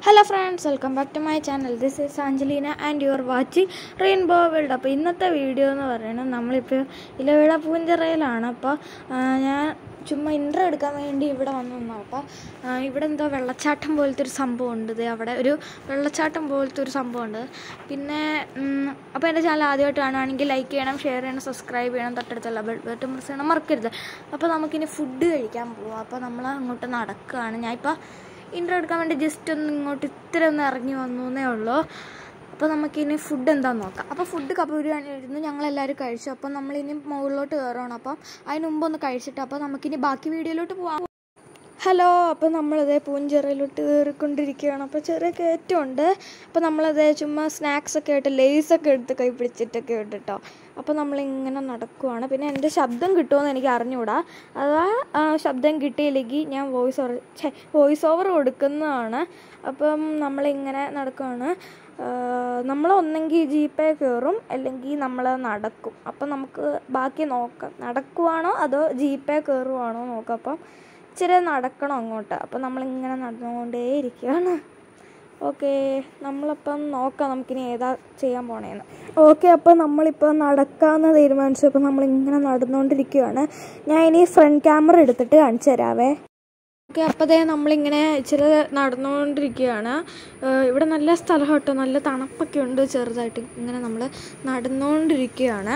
Hello friends welcome back to my channel this is Angelina and you are watching rainbow world അപ്പോൾ ഇന്നത്തെ video എന്ന് പറയുന്നത് നമ്മളിപ്പോൾ ഇലവിള പൂഞ്ചിറയിലാണ് അപ്പോൾ ഞാൻ ചുമ്മാ ഇൻട്രോ എടുക്കാൻ വേണ്ടി ഇവിടെ വന്നു നിന്നു അപ്പോൾ ഇവിടെ എന്തോ വെള്ളച്ചാട്ടം പോലത്തെ ഒരു സംഭവം ഉണ്ട് ഇത് അവിടെ ഒരു വെള്ളച്ചാട്ടം പോലത്തെ ഒരു സംഭവം ഉണ്ട് പിന്നെ ഉം, അപ്പോൾ എൻ്റെ ചാനൽ ആദ്യമായിട്ട് കാണുകയാണെങ്കിൽ ലൈക്ക് ചെയ്യണം ഷെയർ ചെയ്യണം സബ്സ്ക്രൈബ് ചെയ്യണം തൊട്ടടുത്തുള്ള ബെൽ ബട്ടൺ പ്രസ് ചെയ്യണം മറക്കരുത് അപ്പോൾ നമുക്കിനി ഫുഡ് കഴിക്കാൻ പോവാം അപ്പോൾ നമ്മൾ അങ്ങോട്ട് നടക്കുകയാണ് ഞാൻ ഇപ്പോൾ ഇൻട്രോ എടുക്കാൻ വേണ്ടി ജസ്റ്റ് ഒന്ന് ഇങ്ങോട്ട് ഇത്ര ഒന്ന് ഇറങ്ങി വന്നു എന്നേ ഉള്ളൂ അപ്പോൾ നമുക്കിനി ഫുഡ് എന്താണെന്ന് നോക്കാം അപ്പോൾ ഫുഡ് കപ്പ ബിരിയാണിയായിരുന്നു ഞങ്ങളെല്ലാവരും കഴിച്ചു അപ്പോൾ നമ്മളിനി മുകളിലോട്ട് കയറണം അപ്പം അതിന് മുമ്പ് ഒന്ന് കഴിച്ചിട്ട് അപ്പോൾ നമുക്കിനി ബാക്കി വീഡിയോയിലോട്ട് പോവാം ഹലോ അപ്പോൾ നമ്മളിതേ പൂഞ്ചെറയിലോട്ട് കയറിക്കൊണ്ടിരിക്കുകയാണ് അപ്പോൾ ചെറിയ കയറ്റമുണ്ട് അപ്പോൾ നമ്മളതേ ചുമ്മാ സ്നാക്സ് ഒക്കെ ആയിട്ട് ലേസൊക്കെ എടുത്ത് കൈ പിടിച്ചിട്ടൊക്കെ ഉണ്ട് കേട്ടോ അപ്പോൾ നമ്മളിങ്ങനെ നടക്കുവാണ് പിന്നെ എൻ്റെ ശബ്ദം കിട്ടുമെന്ന് എനിക്ക് അറിഞ്ഞുകൂടാ അതാ ആ, ശബ്ദം കിട്ടിയില്ലെങ്കിൽ ഞാൻ വോയിസ് ഓവർ ഛേ വോയിസ് ഓവർ കൊടുക്കുന്നതാണ് അപ്പം നമ്മളിങ്ങനെ നടക്കുവാണ് നമ്മൾ ഒന്നെങ്കിൽ ജി പേ കയറും അല്ലെങ്കിൽ നമ്മൾ നടക്കും അപ്പം നമുക്ക് ബാക്കി നോക്കാം നടക്കുവാണോ അതോ ജി പേ കയറുവാണോ നോക്കാം അപ്പം ഇച്ചിരി നടക്കണം അങ്ങോട്ട് അപ്പം നമ്മളിങ്ങനെ നടന്നുകൊണ്ടേ ഇരിക്കുകയാണ് ഓക്കെ നമ്മളപ്പം നോക്കാം നമുക്കിനി ഏതാ ചെയ്യാൻ പോണേന്ന് ഓക്കെ അപ്പോൾ നമ്മളിപ്പോൾ നടക്കാമെന്ന് തീരുമാനിച്ചു അപ്പോൾ നമ്മളിങ്ങനെ നടന്നുകൊണ്ടിരിക്കുകയാണ് ഞാൻ ഇനി ഫ്രണ്ട് ക്യാമറ എടുത്തിട്ട് കാണിച്ചു തരാവേ ഓക്കെ അപ്പോൾ ദേ നമ്മളിങ്ങനെ ഇച്ചിരി നടന്നുകൊണ്ടിരിക്കുകയാണ് ഏഹ് ഇവിടെ നല്ല സ്ഥലം കേട്ടോ നല്ല തണുപ്പൊക്കെ ഉണ്ട് ചെറുതായിട്ട് ഇങ്ങനെ നമ്മൾ നടന്നുകൊണ്ടിരിക്കുകയാണ്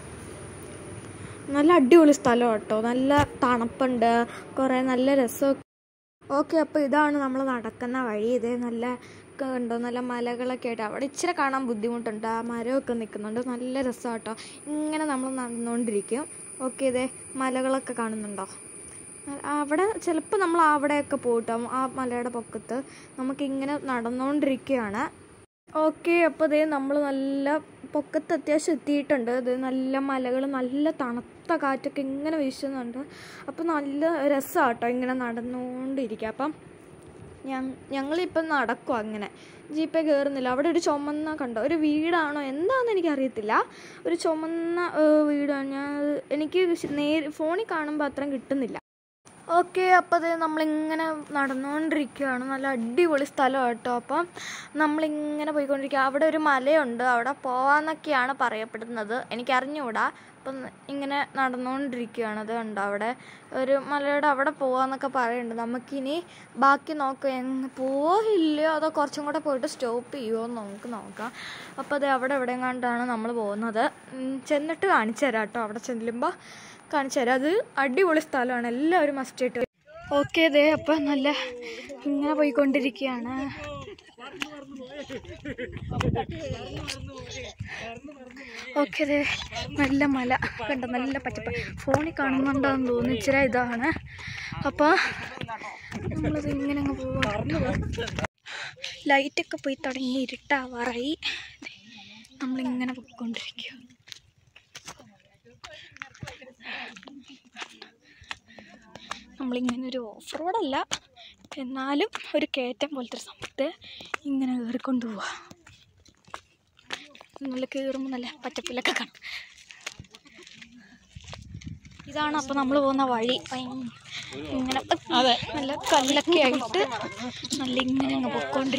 നല്ല അടിപൊളി സ്ഥലം കേട്ടോ നല്ല തണുപ്പുണ്ട് കുറേ നല്ല രസമൊക്കെ ഓക്കെ അപ്പോൾ ഇതാണ് നമ്മൾ നടക്കുന്ന വഴി ഇത് നല്ല കണ്ടോ നല്ല മലകളൊക്കെ ആയിട്ട് അവിടെ ഇച്ചിരി കാണാൻ ബുദ്ധിമുട്ടുണ്ട് ആ മരമൊക്കെ നിൽക്കുന്നുണ്ട് നല്ല രസമാണ് കേട്ടോ ഇങ്ങനെ നമ്മൾ നടന്നുകൊണ്ടിരിക്കും ഓക്കെ ഇതേ മലകളൊക്കെ കാണുന്നുണ്ടോ അവിടെ ചിലപ്പോൾ നമ്മൾ അവിടെയൊക്കെ പോയിട്ടോ ആ മലയുടെ പൊക്കത്ത് നമുക്കിങ്ങനെ നടന്നുകൊണ്ടിരിക്കുകയാണ് ഓക്കെ അപ്പോൾ ഇതേ നമ്മൾ നല്ല പൊക്കത്ത് അത്യാവശ്യം എത്തിയിട്ടുണ്ട് ഇത് നല്ല മലകൾ നല്ല തണുത്ത കാറ്റൊക്കെ ഇങ്ങനെ വീശുന്നുണ്ട് അപ്പോൾ നല്ല രസമാണ് കേട്ടോ ഇങ്ങനെ നടന്നുകൊണ്ടിരിക്കുക അപ്പം ഞ- ഞങ്ങളിപ്പം നടക്കും അങ്ങനെ ജീപ്പേ കയറുന്നില്ല അവിടെ ഒരു ചുമന്ന കണ്ടോ ഒരു വീടാണോ എന്താണെന്ന് എനിക്കറിയത്തില്ല ഒരു ചുമന്ന ഏഹ്, വീടാണ് ഞാൻ അത് എനിക്ക് നേരി ഫോണിൽ കാണുമ്പോൾ അത്രയും കിട്ടുന്നില്ല ഓക്കെ അപ്പോൾ അത് നമ്മളിങ്ങനെ നടന്നുകൊണ്ടിരിക്കുകയാണ് നല്ല അടിപൊളി സ്ഥലം കേട്ടോ അപ്പം നമ്മളിങ്ങനെ പോയിക്കൊണ്ടിരിക്കുക അവിടെ ഒരു മലയുണ്ട് അവിടെ പോവാന്നൊക്കെയാണ് പറയപ്പെടുന്നത് എനിക്കറിഞ്ഞുകൂടാ അപ്പം ഇങ്ങനെ നടന്നുകൊണ്ടിരിക്കുകയാണ് അത് കണ്ടോ അവിടെ ഒരു മലയുടെ അവിടെ പോവാന്നൊക്കെ പറയുന്നുണ്ട് നമുക്കിനി ബാക്കി നോക്കാം എങ്ങ് പോവോ ഇല്ലയോ അതോ കുറച്ചും കൂടെ പോയിട്ട് സ്റ്റോപ്പ് ചെയ്യുമോ എന്ന് നമുക്ക് നോക്കാം അപ്പോൾ അത് അവിടെ എവിടെയും കണ്ടാണ് നമ്മൾ പോകുന്നത് ഉം, ചെന്നിട്ട് കാണിച്ചു തരാം കേട്ടോ അവിടെ ചെല്ലുമ്പോൾ കാണിച്ചു തരാം അത് അടിപൊളി സ്ഥലമാണ് എല്ലാവരും മസ്റ്റ് ആയിട്ട് ഓക്കെ ദേ അപ്പം നല്ല ഇങ്ങനെ പോയിക്കൊണ്ടിരിക്കുകയാണ് ഓക്കെ ദേ നല്ല മല കണ്ട നല്ല പച്ചപ്പ് ഫോണിൽ കാണുന്നുണ്ടോന്ന് തോന്നുന്നു ഇച്ചിരി ഇതാണ് അപ്പോൾ നമ്മളത് ഇങ്ങനെ അങ്ങ് പോവാ ലൈറ്റൊക്കെ പോയി തുടങ്ങി ഇരുട്ടാവാറായി ദേ, നമ്മളിങ്ങനെ പോയിക്കൊണ്ടിരിക്കുക നമ്മളിങ്ങനെ ഒരു ഓഫ് റോഡല്ല എന്നാലും ഒരു കയറ്റം പോലത്തെ ഒരു സമയത്ത് ഇങ്ങനെ കയറിക്കൊണ്ട് പോവാ നല്ല കയറുമ്പോൾ നല്ല പച്ചപ്പിലൊക്കെ കാണും ഇതാണ് അപ്പോൾ നമ്മൾ പോകുന്ന വഴി ഭയങ്കര ഇങ്ങനെ നല്ല കല്ലൊക്കെ ആയിട്ട് നല്ല ഇങ്ങനെ അങ്ങ്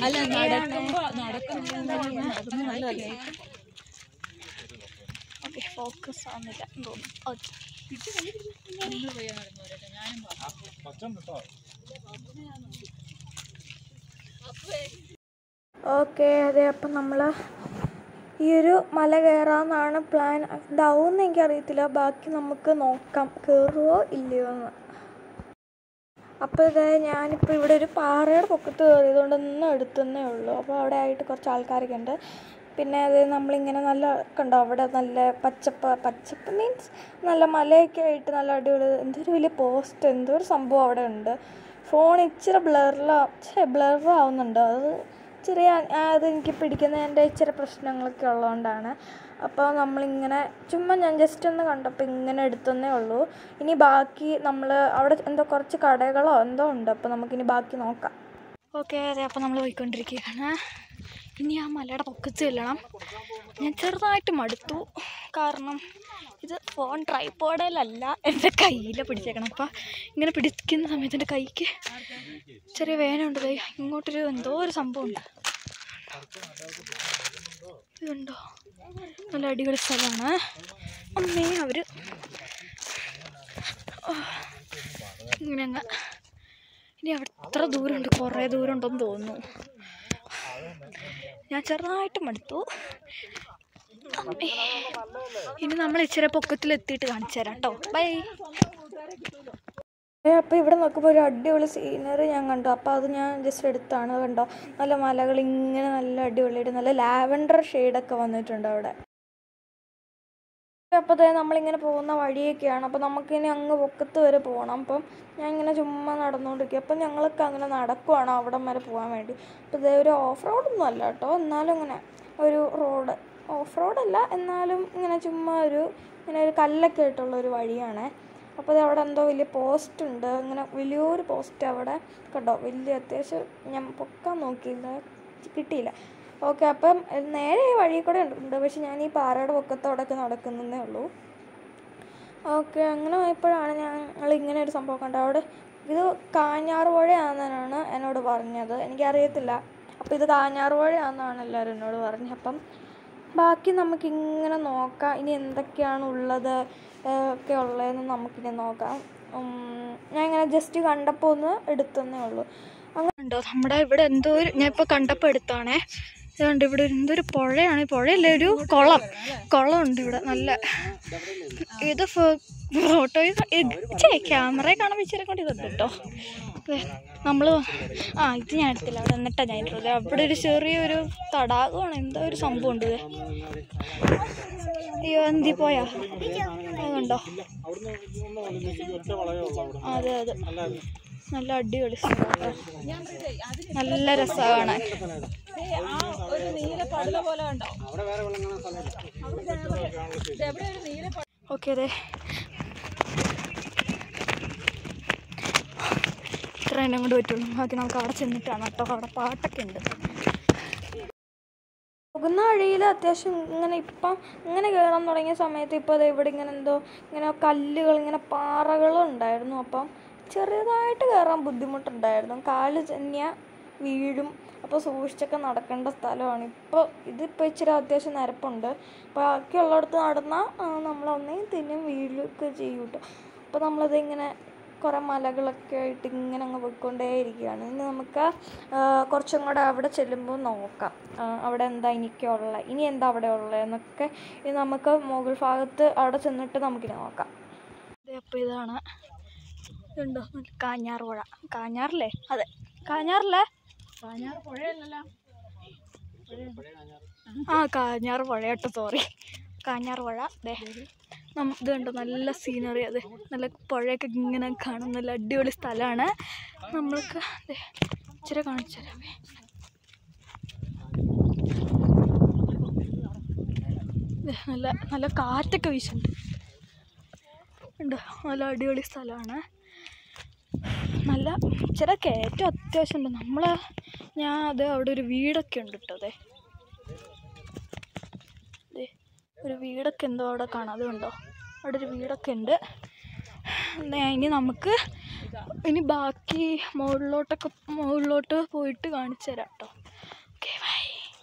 ഓക്കെ ഫോക്കസ് ആവുന്നില്ല എന്ന് തോന്നുന്നു ഓക്കെ ഓക്കെ അതെ അപ്പം നമ്മൾ ഈ ഒരു മല കയറാമെന്നാണ് പ്ലാൻ ഇതാവുമെന്ന് എനിക്കറിയത്തില്ല ബാക്കി നമുക്ക് നോക്കാം കയറുമോ ഇല്ലയോ എന്ന് അപ്പോൾ ഇതേ ഞാനിപ്പോൾ ഇവിടെ ഒരു പാറയുടെ പൊക്കത്ത് കയറിയതുകൊണ്ട് ഒന്നും എടുത്തന്നേ ഉള്ളൂ അപ്പോൾ അവിടെ ആയിട്ട് കുറച്ച് ആൾക്കാരൊക്കെ ഉണ്ട് പിന്നെ അത് നമ്മളിങ്ങനെ നല്ല കണ്ടോ അവിടെ നല്ല പച്ചപ്പ് പച്ചപ്പ് മീൻസ് നല്ല മലയൊക്കെ ആയിട്ട് നല്ല അടിപൊളി എന്തൊരു വലിയ പോസ്റ്റ് എന്തോ ഒരു സംഭവം അവിടെ ഉണ്ട് ഫോൺ ഇച്ചിരി ബ്ലറിലാ ഛേ ബ്ലറാവുന്നുണ്ട് അത് ചെറിയ അത് എനിക്ക് പിടിക്കുന്നതിൻ്റെ ഇച്ചിരി പ്രശ്നങ്ങളൊക്കെ ഉള്ളതുകൊണ്ടാണ് അപ്പോൾ നമ്മളിങ്ങനെ ചുമ്മാ ഞാൻ ജസ്റ്റ് ഒന്ന് കണ്ടപ്പോൾ ഇങ്ങനെ എടുത്തന്നേ ഉള്ളൂ ഇനി ബാക്കി നമ്മൾ അവിടെ എന്തോ കുറച്ച് കടകളോ എന്തോ ഉണ്ട് അപ്പോൾ നമുക്കിനി ബാക്കി നോക്കാം ഓക്കെ അതെ അപ്പോൾ നമ്മൾ പോയിക്കൊണ്ടിരിക്കുകയാണ് ഇനി ആ മലയുടെ പൊക്കത്ത് ചെല്ലണം ഞാൻ ചെറുതായിട്ട് മടുത്തു കാരണം ഇത് ഫോൺ ട്രൈപ്പോഡയിലല്ല എൻ്റെ കയ്യിൽ പിടിച്ചേക്കണം അപ്പം ഇങ്ങനെ പിടിക്കുന്ന സമയത്ത് എൻ്റെ കൈക്ക് ചെറിയ വേദനയുണ്ട് ദേ ഇങ്ങോട്ടൊരു എന്തോ ഒരു സംഭവമുണ്ട് ഇതുണ്ടോ നല്ല അടിപൊളി സ്ഥലമാണ് അമ്മേ അവർ ഇങ്ങനെ അങ്ങ് ഇനി അവിടെ എത്ര ദൂരമുണ്ട് കുറേ ദൂരം ഉണ്ടെന്ന് തോന്നുന്നു ഞാൻ ചെറുതായിട്ട് മടുത്തു അമ്മേ. ഇനി നമ്മൾ ഇച്ചിരി പൊക്കത്തിൽ എത്തിയിട്ട് കാണിച്ചു തരാം കേട്ടോ ബൈ അപ്പോൾ ഇവിടെ നോക്കുമ്പോൾ ഒരു അടിപൊളി സീനറി ഞാൻ കണ്ടു അപ്പോൾ അത് ഞാൻ ജസ്റ്റ് എടുത്താണ് കണ്ടോ നല്ല മലകൾ ഇങ്ങനെ നല്ല അടിപൊളിയായിട്ട് നല്ല ലാവൻഡർ ഷെയ്ഡൊക്കെ വന്നിട്ടുണ്ട് അവിടെ അപ്പോൾ അതേ നമ്മളിങ്ങനെ പോകുന്ന വഴിയൊക്കെയാണ് അപ്പോൾ നമുക്കിനി അങ്ങ് പൊക്കത്ത് വരെ പോകണം അപ്പം ഞാൻ ഇങ്ങനെ ചുമ്മാ നടന്നുകൊണ്ടിരിക്കുക അപ്പം ഞങ്ങളൊക്കെ അങ്ങനെ നടക്കുവാണ് അവിടം വരെ പോകാൻ വേണ്ടി അപ്പോൾ ഇതേ ഒരു ഓഫ് റോഡൊന്നും അല്ല കേട്ടോ എന്നാലും ഇങ്ങനെ ഒരു റോഡ് ഓഫ് റോഡല്ല എന്നാലും ഇങ്ങനെ ചുമ്മാ ഒരു ഇങ്ങനെ ഒരു കല്ലൊക്കെ ആയിട്ടുള്ള ഒരു വഴിയാണ് അപ്പോൾ ദേ അവിടെ എന്തോ വലിയ പോസ്റ്റ് ഉണ്ട് ഇങ്ങനെ വലിയൊരു പോസ്റ്റ് അവിടെ കണ്ടോ വലിയ അത്യാവശ്യം ഞാൻ പൊക്കാൻ നോക്കിയില്ല കിട്ടിയില്ല ഓക്കെ അപ്പം നേരെ ഈ വഴി കൂടെ ഉണ്ട് പക്ഷെ ഞാൻ ഈ പാറയുടെ പൊക്കത്തോടൊക്കെ നടക്കുന്നതേ ഉള്ളൂ ഓക്കെ അങ്ങനെ പോയപ്പോഴാണ് ഞങ്ങൾ ഇങ്ങനെ ഒരു സംഭവം കണ്ടത് അവിടെ ഇത് കാഞ്ഞാറുപുഴയാണെന്നാണ് എന്നോട് പറഞ്ഞത് എനിക്കറിയത്തില്ല അപ്പോൾ ഇത് കാഞ്ഞാറുപുഴയാണെന്നാണ് എല്ലാവരും എന്നോട് പറഞ്ഞത് അപ്പം ബാക്കി നമുക്കിങ്ങനെ നോക്കാം ഇനി എന്തൊക്കെയാണ് ഉള്ളത് ഏഹ് ഒക്കെ ഉള്ളതെന്ന് നമുക്കിനി നോക്കാം ഉം, ഞാൻ ഇങ്ങനെ ജസ്റ്റ് കണ്ടപ്പോൾ ഒന്ന് എടുത്തന്നേ ഉള്ളൂ അങ്ങനെ ഉണ്ടോ നമ്മുടെ ഇവിടെ എന്തോ ഒരു ഞാൻ ഇപ്പോൾ കണ്ടപ്പോൾ എടുത്താണേ ഇതുണ്ട് ഇവിടെ ഒരു എന്തോ ഒരു പുഴയാണ് ഈ പുഴയല്ല ഒരു കുളം കുളമുണ്ട് ഇവിടെ നല്ല ഇത് ഫോട്ടോയിൽ ചേ ക്യാമറയിൽ കാണാൻ വെച്ചിരെ കൊണ്ട് ഇതുണ്ട് കേട്ടോ നമ്മൾ ആ ഇത് ഞാൻ എടുത്തില്ല അവിടെ എന്നിട്ടാണ് ഞാൻ ഇട്ടത് അവിടെ ഒരു ചെറിയൊരു തടാകമാണ് എന്തോ ഒരു സംഭവം ഉണ്ട് ഇത് അയ്യോ എന്തി പോയാ അതുണ്ടോ അതെ അതെ നല്ല അടിപൊളി സ്ഥലം കേട്ടോ. നല്ല രസമാണ് കാണാൻ ഓക്കെ അതെ ഇത്ര എണ്ണം കൊണ്ട് പറ്റുള്ളൂ ബാക്കി നമുക്ക് അവിടെ ചെന്നിട്ടാണ് കേട്ടോ അവിടെ പാട്ടൊക്കെ ഉണ്ട് പോകുന്ന വഴിയിൽ അത്യാവശ്യം ഇങ്ങനെ ഇപ്പം ഇങ്ങനെ കയറാൻ തുടങ്ങിയ സമയത്ത് ഇപ്പോൾ അത് ഇവിടെ ഇങ്ങനെ എന്തോ ഇങ്ങനെ കല്ലുകൾ ഇങ്ങനെ പാറകളും ഉണ്ടായിരുന്നു അപ്പം ചെറുതായിട്ട് കയറാൻ ബുദ്ധിമുട്ടുണ്ടായിരുന്നു കാല് തന്നെ വീഴും അപ്പോൾ സൂക്ഷിച്ചൊക്കെ നടക്കേണ്ട സ്ഥലമാണ് ഇപ്പോൾ ഇതിപ്പോൾ ഇച്ചിരി അത്യാവശ്യം നിരപ്പുണ്ട് ബാക്കിയുള്ളിടത്ത് നടന്നാൽ നമ്മളൊന്നെങ്കിൽ തിന്നും വീഴുകയൊക്കെ ചെയ്യും കേട്ടോ അപ്പോൾ നമ്മളത് ഇങ്ങനെ കുറേ മലകളൊക്കെ ആയിട്ട് ഇങ്ങനെ അങ്ങ് പോയിക്കൊണ്ടേയിരിക്കുകയാണ് ഇനി നമുക്ക് ആ, കുറച്ചും കൂടെ അവിടെ ചെല്ലുമ്പോൾ നോക്കാം ആ, അവിടെ എന്താ എനിക്കുള്ള ഇനി എന്താ അവിടെ ഉള്ളതെന്നൊക്കെ ഇനി നമുക്ക് മുകൾ ഭാഗത്ത് അവിടെ ചെന്നിട്ട് നമുക്കിനി നോക്കാം അപ്പോൾ ഇതാണ് ഇതുണ്ടോ കാഞ്ഞാർ പുഴ കാഞ്ഞാറില്ലേ അതെ കാഞ്ഞാറില്ലേ ആ കാഞ്ഞാർ പുഴ കേട്ടോ സോറി കാഞ്ഞാർ പുഴ ദേ നം- ഇത് കണ്ടോ നല്ല സീനറി അതെ നല്ല പുഴയൊക്കെ ഇങ്ങനെ കാണും നല്ല അടിപൊളി സ്ഥലമാണ് നമ്മൾക്ക് ദേ ഇച്ചിരി കാണിച്ചു തരാമേ ദേ നല്ല നല്ല കാറ്റൊക്കെ വീശുന്നുണ്ട് ഉണ്ട് നല്ല അടിപൊളി സ്ഥലമാണ് നല്ല ഇച്ചിരി കയറ്റം അത്യാവശ്യം ഉണ്ട് നമ്മൾ ഞാൻ അത് അവിടെ ഒരു വീടൊക്കെ ഉണ്ട് കേട്ടോ അതെ ദേ, ഒരു വീടൊക്കെ എന്തോ അവിടെ കാണാം അതുകൊണ്ടോ അവിടെ ഒരു വീടൊക്കെ ഉണ്ട് ദേ, ഇനി നമുക്ക് ഇനി ബാക്കി മുകളിലോട്ടൊക്കെ മുകളിലോട്ട് പോയിട്ട് കാണിച്ചു തരാം കേട്ടോ ഓക്കെ ബൈ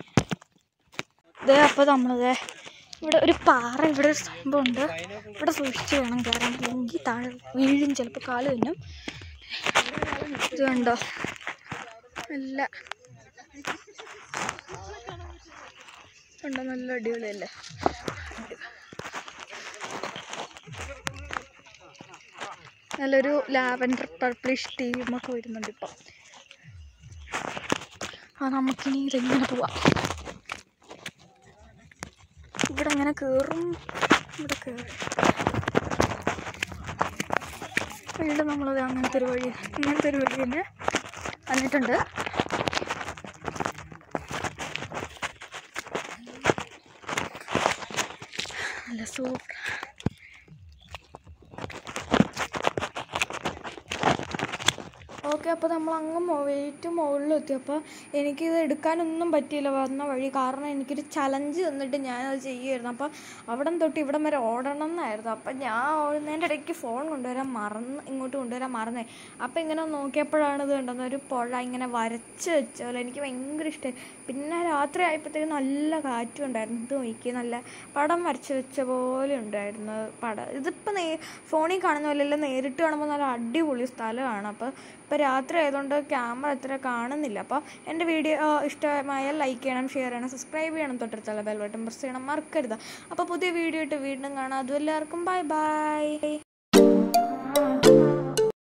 ഇതേ അപ്പോൾ നമ്മളതേ ഇവിടെ ഒരു പാറ ഇവിടെ ഒരു സംഭവമുണ്ട് ഇവിടെ സൂക്ഷിച്ച് വേണം കയറാൻ അല്ലെങ്കിൽ താഴെ വീഴും ചിലപ്പോൾ കാല് വന്നും ഇത് കണ്ടോ നല്ല കണ്ടോ നല്ല അടിപൊളിയല്ലേ നല്ലൊരു ലാവൻഡർ പർപ്പിളിഷ് ടീമൊക്കെ വരുന്നുണ്ട് ഇപ്പം ആ നമുക്കിനി ഇതെങ്ങനെ പോവാം ഇവിടെ ഇങ്ങനെ കയറും ഇവിടെ കയറും വീണ്ടും നമ്മളത് അങ്ങനത്തെ ഒരു വഴി ഇങ്ങനത്തെ ഒരു വഴി തന്നെ വന്നിട്ടുണ്ട് നല്ല സൂപ്പർ ഓക്കെ നോക്കിയപ്പോൾ നമ്മൾ അങ്ങ് വെയിറ്റ് മുകളിലെത്തി അപ്പോൾ എനിക്കിത് എടുക്കാനൊന്നും പറ്റിയില്ല വന്ന വഴി കാരണം എനിക്കൊരു ചലഞ്ച് തന്നിട്ട് ഞാനത് ചെയ്യുമായിരുന്നു അപ്പോൾ അവിടം തൊട്ട് ഇവിടം വരെ ഓടണം എന്നായിരുന്നു അപ്പം ഞാൻ ഓടുന്നതിൻ്റെ ഇടയ്ക്ക് ഫോൺ കൊണ്ടുവരാൻ മറന്ന് ഇങ്ങോട്ട് കൊണ്ടുവരാൻ മറന്നേ അപ്പം ഇങ്ങനെ നോക്കിയപ്പോഴാണ് ഇത് കണ്ടെന്ന് ഒരു പുഴ ഇങ്ങനെ വരച്ച് വെച്ച പോലെ എനിക്ക് ഭയങ്കര ഇഷ്ടമായി പിന്നെ രാത്രി ആയപ്പോഴത്തേക്ക് നല്ല കാറ്റും ഉണ്ടായിരുന്നു ഇത് നോക്കി നല്ല പടം വരച്ച് വെച്ച പോലെ ഉണ്ടായിരുന്നു പടം ഇതിപ്പോൾ നേ ഫോണിൽ കാണുന്ന പോലെ അല്ല നേരിട്ട് കാണുമ്പോൾ നല്ല അടിപൊളി സ്ഥലമാണ് അപ്പോൾ ഇപ്പോൾ രാത്രി ആയതുകൊണ്ട് ക്യാമറ അത്ര കാണുന്നില്ല അപ്പോൾ എൻ്റെ വീഡിയോ ഇഷ്ടമായാൽ ലൈക്ക് ചെയ്യണം ഷെയർ ചെയ്യണം സബ്സ്ക്രൈബ് ചെയ്യണം തൊട്ടടുത്തുള്ള ബെൽ ബട്ടൺ പ്രസ് ചെയ്യണം മറക്കരുത് അപ്പോൾ പുതിയ വീഡിയോ ഇട്ട് വീണ്ടും കാണാം അതും എല്ലാവർക്കും ബൈ ബൈ